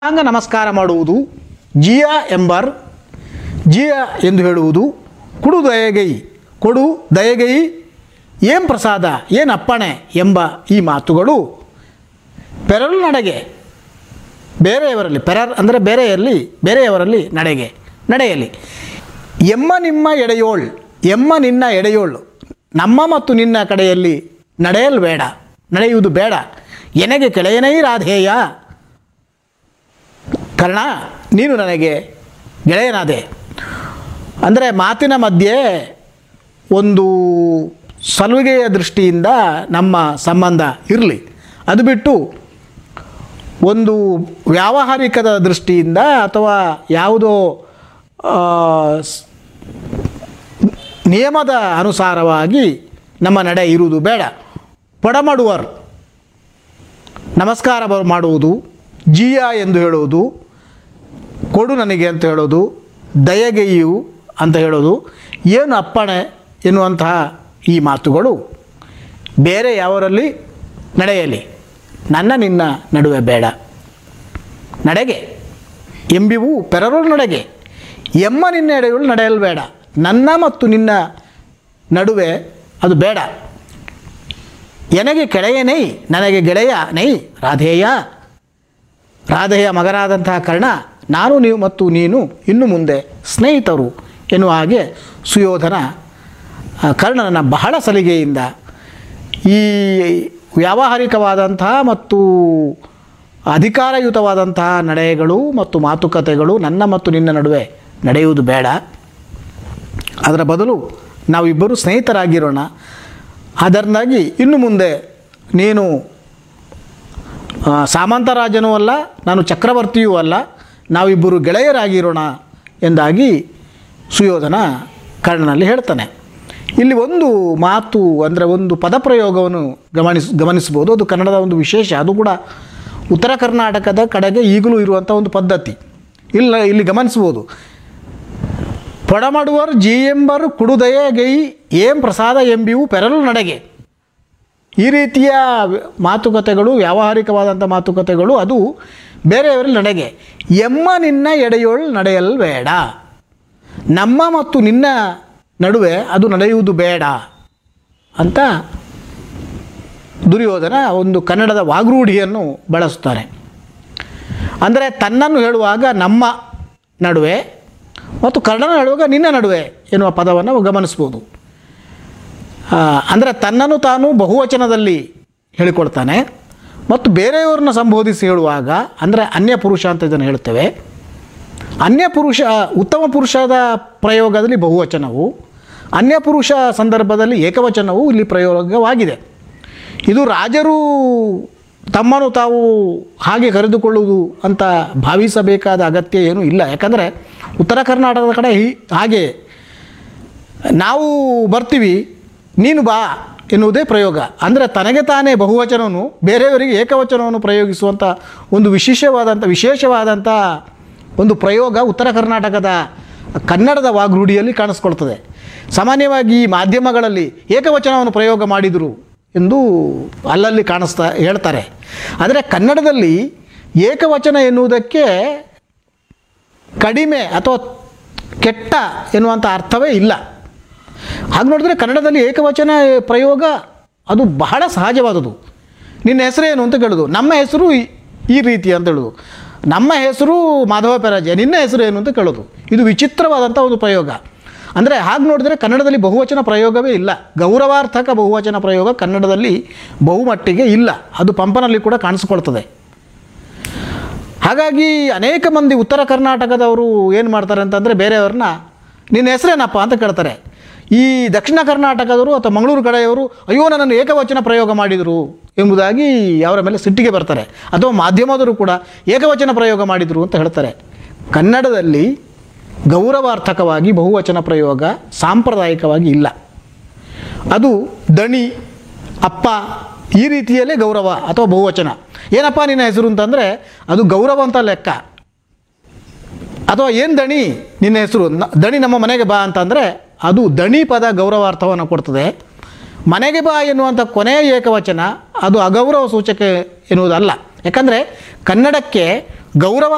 ಅಂಗ ನಮಸ್ಕಾರ ಮಾಡುವುದು ಜಿಯ ಎಂಬರ್ ಜಿಯ ಎಂದು ಹೇಳುವುದು ಕುಡು ದಯಗೈ ಕೊಡು ದಯಗೈ ಏಂ ಪ್ರಸಾದ ಏನು ಅಪ್ಪಣೆ ಎಂಬ ಈ ಮಾತುಗಳು ಪೆರಳು ನಡೆಗೆ ಬೇರೆಯವರಲ್ಲಿ ಪೆರರ್ ಅಂದರೆ ಬೇರೆಯಲ್ಲಿ ಬೇರೆಯವರಲ್ಲಿ ನಡೆಗೆ ನಡೆಯಲಿ ಎಮ್ಮ ನಿಮ್ಮ ಎಡೆಯೋಳ್ ಎಮ್ಮ ನಿನ್ನ ಎಡೆಯೋಳು ನಮ್ಮ ಮತ್ತು ನಿನ್ನ ಕಡೆಯಲ್ಲಿ ನಡೆಯಲು ಬೇಡ ನಡೆಯುವುದು ಬೇಡ ಎನಗೆ ಕೆಳೆಯನೈ ರಾಧೇಯ ಕರ್ಣ ನೀನು ನನಗೆ ಗೆಳೆಯನಾದೆ ಅಂದರೆ ಮಾತಿನ ಮಧ್ಯೆ ಒಂದು ಸಲುಗೆಯ ದೃಷ್ಟಿಯಿಂದ ನಮ್ಮ ಸಂಬಂಧ ಇರಲಿ ಅದು ಬಿಟ್ಟು ಒಂದು ವ್ಯಾವಹಾರಿಕದ ದೃಷ್ಟಿಯಿಂದ ಅಥವಾ ಯಾವುದೋ ಆ, ಸ್- ನಿಯಮದ ಅನುಸಾರವಾಗಿ ನಮ್ಮ ನಡೆ ಇರುವುದು ಬೇಡ ಪೊಡಮಡುವರು ನಮಸ್ಕಾರ ಬ- ಮಾಡುವುದು ಜಿಯ ಎಂದು ಹೇಳುವುದು ಕೊಡು ನನಗೆ ಅಂತ ಹೇಳೋದು ದಯಗೆಯು ಅಂತ ಹೇಳೋದು ಏನು ಅಪ್ಪಣೆ ಎನ್ನುವಂತಹ ಈ ಮಾತುಗಳು ಬೇರೆ ಯಾವರಲ್ಲಿ ನಡೆಯಲಿ ನನ್ನ ನಿನ್ನ ನಡುವೆ ಬೇಡ ನಡೆಗೆ ಎಂಬಿವು ಪೆರರು ನಡೆಗೆ ಎಮ್ಮ ನಿನ್ನ ಎಡೆಗಳು ನಡೆಯಲು ಬೇಡ ನನ್ನ ಮತ್ತು ನಿನ್ನ ನಡುವೆ ಅದು ಬೇಡ ಎನಗೆ ಕೆಳೆಯನೈ ನನಗೆ ಗೆಳೆಯ ನೈ ರಾಧೇಯ ರಾಧೆಯ ಮಗನಾದಂತಹ ಕರ್ಣ ನಾನು ನೀವು ಮತ್ತು ನೀನು ಇನ್ನು ಮುಂದೆ ಸ್ನೇಹಿತರು ಎನ್ನುವ ಹಾಗೆ ಸುಯೋಧನ ಆ, ಕರ್ಣನ ಬಹಳ ಸಲಿಗೆಯಿಂದ ಈ ವ್ಯಾವಹಾರಿಕವಾದಂತಹ ಮತ್ತು ಅಧಿಕಾರಯುತವಾದಂತಹ ನಡೆಗಳು ಮತ್ತು ಮಾತುಕತೆಗಳು ನನ್ನ ಮತ್ತು ನಿನ್ನ ನಡುವೆ ನಡೆಯುವುದು ಬೇಡ ಅದರ ಬದಲು ನಾವಿಬ್ಬರು ಸ್ನೇಹಿತರಾಗಿರೋಣ ಅದರಿಂದಾಗಿ ಇನ್ನು ಮುಂದೆ ನೀನು ಆ, ಸಾಮಂತರಾಜನೂ ಅಲ್ಲ ನಾನು ಚಕ್ರವರ್ತಿಯೂ ಅಲ್ಲ ನಾವಿಬ್ಬರು ಗೆಳೆಯರಾಗಿರೋಣ ಎಂದಾಗಿ ಸುಯೋಧನ ಕರ್ಣನಲ್ಲಿ ಹೇಳ್ತಾನೆ ಇಲ್ಲಿ ಒಂದು ಮಾತು ಅಂದರೆ ಒಂದು ಪದಪ್ರಯೋಗವನ್ನು ಗಮನಿಸ್ ಗಮನಿಸ್ಬೋದು ಅದು ಕನ್ನಡದ ಒಂದು ವಿಶೇಷ ಅದು ಕೂಡ ಉತ್ತರ ಕರ್ನಾಟಕದ ಕಡೆಗೆ ಈಗಲೂ ಇರುವಂಥ ಒಂದು ಪದ್ಧತಿ ಇಲ್ಲ ಇಲ್ಲಿ ಗಮನಿಸ್ಬೋದು ಪೊಡಮಡುವರು ಜಿ ಎಂಬರು ಕುಡುದಯ ಗೈ ಏಂ ಪ್ರಸಾದ ಎಂಬಿವು ಪೆರಲು ನಡೆಗೆ ಈ ರೀತಿಯ ಮಾತುಕತೆಗಳು ವ್ಯಾವಹಾರಿಕವಾದಂಥ ಮಾತುಕತೆಗಳು ಅದು ಬೇರೆಯವರಲ್ಲಿ ನಡೆಗೆ ಎಮ್ಮ ನಿನ್ನ ಎಡೆಯೋಳು ನಡೆಯಲು ಬೇಡ ನಮ್ಮ ಮತ್ತು ನಿನ್ನ ನಡುವೆ ಅದು ನಡೆಯುವುದು ಬೇಡ ಅಂತ ದುರ್ಯೋಧನ ಒಂದು ಕನ್ನಡದ ವಾಗ್ರೂಢಿಯನ್ನು ಬಳಸ್ತಾನೆ ಅಂದರೆ ತನ್ನನ್ನು ಹೇಳುವಾಗ ನಮ್ಮ ನಡುವೆ ಮತ್ತು ಕರ್ಣನ ಹೇಳುವಾಗ ನಿನ್ನ ನಡುವೆ ಎನ್ನುವ ಪದವನ್ನು ಗಮನಿಸ್ಬೋದು ಆ, ಅಂದರೆ ತನ್ನನ್ನು ತಾನು ಬಹುವಚನದಲ್ಲಿ ಹೇಳಿಕೊಳ್ತಾನೆ ಮತ್ತು ಬೇರೆಯವ್ರನ್ನ ಸಂಬೋಧಿಸಿ ಹೇಳುವಾಗ ಅಂದರೆ ಅನ್ಯ ಪುರುಷ ಅಂತ ಇದನ್ನು ಹೇಳ್ತೇವೆ ಅನ್ಯ ಪುರುಷ ಉತ್ತಮ ಪುರುಷದ ಪ್ರಯೋಗದಲ್ಲಿ ಬಹುವಚನವು ಅನ್ಯ ಪುರುಷ ಸಂದರ್ಭದಲ್ಲಿ ಏಕವಚನವು ಇಲ್ಲಿ ಪ್ರಯೋಗವಾಗಿದೆ ಇದು ರಾಜರು ತಮ್ಮನ್ನು ತಾವು ಹಾಗೆ ಕರೆದುಕೊಳ್ಳುವುದು ಅಂತ ಭಾವಿಸಬೇಕಾದ ಅಗತ್ಯ ಏನೂ ಇಲ್ಲ ಯಾಕಂದರೆ ಉತ್ತರ ಕರ್ನಾಟಕದ ಕಡೆ ಹೀ- ಹಾಗೆ ನಾವು ಬರ್ತೀವಿ ನೀನು ಬಾ ಎನ್ನುವುದೇ ಪ್ರಯೋಗ ಅಂದರೆ ತನಗೆ ತಾನೇ ಬಹುವಚನವನ್ನು ಬೇರೆಯವರಿಗೆ ಏಕವಚನವನ್ನು ಪ್ರಯೋಗಿಸುವಂಥ ಒಂದು ವಿಶೇಷವಾದಂಥ ವಿಶೇಷವಾದಂಥ ಒಂದು ಪ್ರಯೋಗ ಉತ್ತರ ಕರ್ನಾಟಕದ ಕನ್ನಡದ ವಾಗ್ರೂಢಿಯಲ್ಲಿ ಕಾಣಿಸ್ಕೊಳ್ತದೆ ಸಾಮಾನ್ಯವಾಗಿ ಈ ಮಾಧ್ಯಮಗಳಲ್ಲಿ ಏಕವಚನವನ್ನು ಪ್ರಯೋಗ ಮಾಡಿದರು ಎಂದು ಅಲ್ಲಲ್ಲಿ ಕಾಣಿಸ್ತಾ ಹೇಳ್ತಾರೆ ಆದರೆ ಕನ್ನಡದಲ್ಲಿ ಏಕವಚನ ಎನ್ನುವುದಕ್ಕೆ ಕಡಿಮೆ ಅಥವಾ ಕೆಟ್ಟ ಎನ್ನುವಂಥ ಅರ್ಥವೇ ಇಲ್ಲ ಹಾಗೆ ನೋಡಿದ್ರೆ ಕನ್ನಡದಲ್ಲಿ ಏಕವಚನ ಪ್ರಯೋಗ ಅದು ಬಹಳ ಸಹಜವಾದದ್ದು ನಿನ್ನ ಹೆಸರೇನು ಅಂತ ಕೇಳೋದು ನಮ್ಮ ಹೆಸರು ಈ- ಈ ರೀತಿ ಅಂತ ಹೇಳೋದು ನಮ್ಮ ಹೆಸರು ಮಾಧವ ಪೆರಾಜೆ ನಿನ್ನ ಹೆಸರು ಏನು ಅಂತ ಕೇಳೋದು ಇದು ವಿಚಿತ್ರವಾದಂಥ ಒಂದು ಪ್ರಯೋಗ ಅಂದರೆ ಹಾಗೆ ನೋಡಿದರೆ ಕನ್ನಡದಲ್ಲಿ ಬಹುವಚನ ಪ್ರಯೋಗವೇ ಇಲ್ಲ ಗೌರವಾರ್ಥಕ ಬಹುವಚನ ಪ್ರಯೋಗ ಕನ್ನಡದಲ್ಲಿ ಬಹುಮಟ್ಟಿಗೆ ಇಲ್ಲ ಅದು ಪಂಪನಲ್ಲಿ ಕೂಡ ಕಾಣಿಸ್ಕೊಳ್ತದೆ ಹಾಗಾಗಿ ಅನೇಕ ಮಂದಿ ಉತ್ತರ ಕರ್ನಾಟಕದವರು ಏನು ಮಾಡ್ತಾರೆ ಅಂತಂದರೆ ಬೇರೆಯವ್ರನ್ನ ನಿನ್ನ ಹೆಸರೇನಪ್ಪ ಅಂತ ಕೇಳ್ತಾರೆ ಈ ದಕ್ಷಿಣ ಕರ್ನಾಟಕದವರು ಅಥವಾ ಮಂಗಳೂರು ಕಡೆಯವರು ಅಯ್ಯೋ ನನ್ನನ್ನು ಏಕವಚನ ಪ್ರಯೋಗ ಮಾಡಿದರು ಎಂಬುದಾಗಿ ಅವರ ಮೇಲೆ ಸಿಟ್ಟಿಗೆ ಬರ್ತಾರೆ ಅಥವಾ ಮಾಧ್ಯಮದವರು ಕೂಡ ಏಕವಚನ ಪ್ರಯೋಗ ಮಾಡಿದರು ಅಂತ ಹೇಳ್ತಾರೆ ಕನ್ನಡದಲ್ಲಿ ಗೌರವಾರ್ಥಕವಾಗಿ ಬಹುವಚನ ಪ್ರಯೋಗ ಸಾಂಪ್ರದಾಯಿಕವಾಗಿ ಇಲ್ಲ ಅದು ದಣಿ ಅಪ್ಪ ಈ ರೀತಿಯಲ್ಲೇ ಗೌರವ ಅಥವಾ ಬಹುವಚನ ಏನಪ್ಪ ನಿನ್ನ ಹೆಸರು ಅಂತಂದರೆ ಅದು ಗೌರವ ಅಂತ ಲೆಕ್ಕ ಅಥವಾ ಏನು ದಣಿ ನಿನ್ನ ಹೆಸರು ನ- ದಣಿ ನಮ್ಮ ಮನೆಗೆ ಬಾ ಅಂತಂದರೆ ಅದು ದಣಿ ಪದ ಗೌರವಾರ್ಥವನ್ನು ಕೊಡ್ತದೆ ಮನೆಗೆ ಬಾ ಎನ್ನುವಂಥ ಕೊನೆಯ ಏಕವಚನ ಅದು ಅಗೌರವ ಸೂಚಕ ಎನ್ನುವುದಲ್ಲ ಯಾಕಂದರೆ ಕನ್ನಡಕ್ಕೆ ಗೌರವ